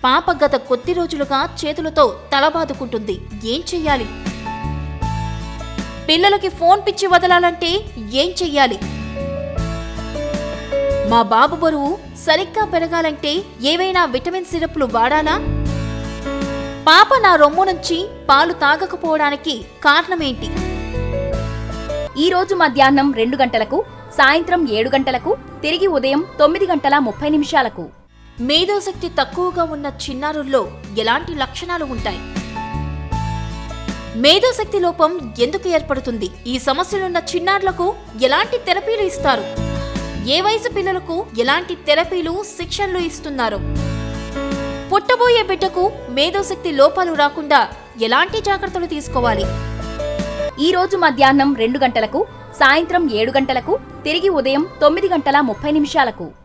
పాప గత కొద్ది రోజులుగా చేతులతో తలబాదుకుంటుంది ఏం చెయ్యాలి పిల్లలకి ఫోన్ పిచ్చి వదలాలంటే ఏం చెయ్యాలి మా బాబు బరువు సరిగ్గా పెరగాలంటే ఏవైనా విటమిన్ సిరప్లు వాడాలా పాప నా రొమ్ము నుంచి పాలు తాగకపోవడానికి కారణమేంటి ఈ రోజు మధ్యాహ్నం రెండు గంటలకు సాయంత్రం ఏడు గంటలకు తిరిగి ఉదయం తొమ్మిది గంటల ముప్పై నిమిషాలకు మేధోశక్తి తక్కువగా ఉన్న చిన్నారుల్లో ఎలాంటి లక్షణాలు ఉంటాయి మేధోశక్తి లోపం ఎందుకు ఏర్పడుతుంది ఈ సమస్యలున్న చిన్నారులకు ఎలాంటి థెరపీలు ఇస్తారు ఏ వయసు పిల్లలకు ఎలాంటి థెరపీలు శిక్షణలు ఇస్తున్నారు పుట్టబోయే బిడ్డకు మేధోశక్తి లోపాలు రాకుండా ఎలాంటి జాగ్రత్తలు తీసుకోవాలి ఈ రోజు మధ్యాహ్నం రెండు గంటలకు సాయంత్రం ఏడు గంటలకు తిరిగి ఉదయం తొమ్మిది గంటల ముప్పై నిమిషాలకు